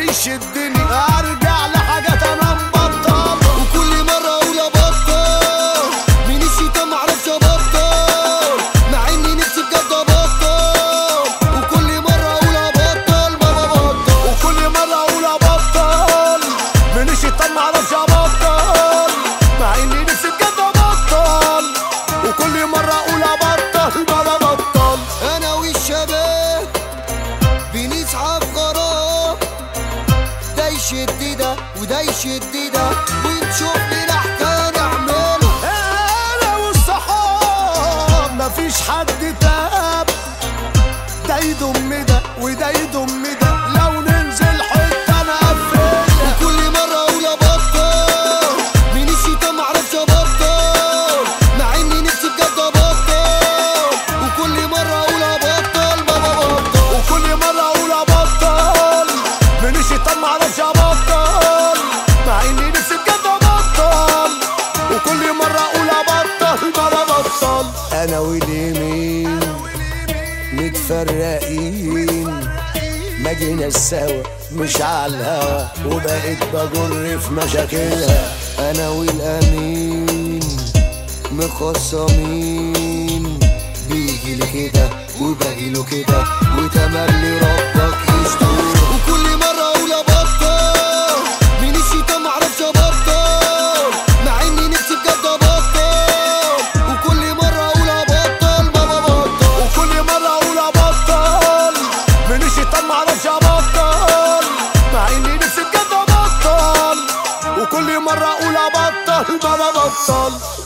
بيشدني ارجع لحاجات انا مبطل وكل مرة اقول ابطل من الشتا معرفش ابطل مع اني نفسي بجد ابطل وكل مرة اقول ابطل ما ببطل وكل مرة اقول ابطل من الشيطان معرفش ابطل مع اني نفسي بجد ابطل وكل مرة اقول ابطل ما ببطل انا والشباب بنسعى في غرام ده يشد ده وده يشد ده ونشوف لنا حكايه نعمله انا والصحاب مفيش حد تاب ده يضم ده وده يضم ده لو ننزل حتة انا قفلها وكل مرة اقول ابطل من الشتا معرفش ابطل مع اني نفسي بجد ابطل وكل مرة اقول ابطل ما ببطل وكل مرة اقول ابطل من الشيطان معرفش ابطل مع اني نفسي بجد ابطل وكل مرة اقول ابطل ما ببطل انا واليمين متفرقين ما جينا سوا مش على الهوا وبقيت بجر في مشاكلها انا والامين مخصمين بيجي لي كده وباجي له كده وتملي ربك يستر وكل مرة اقول ابطل من الشتا معرفش ابطل مع اني نفسي بجد ابطل وكل مرة اقول ابطل ما ببطل وكل مرة اقول ابطل من الشيطان معرفش ابطل مع اني نفسي بجد ابطل وكل مرة اقول ابطل ما ببطل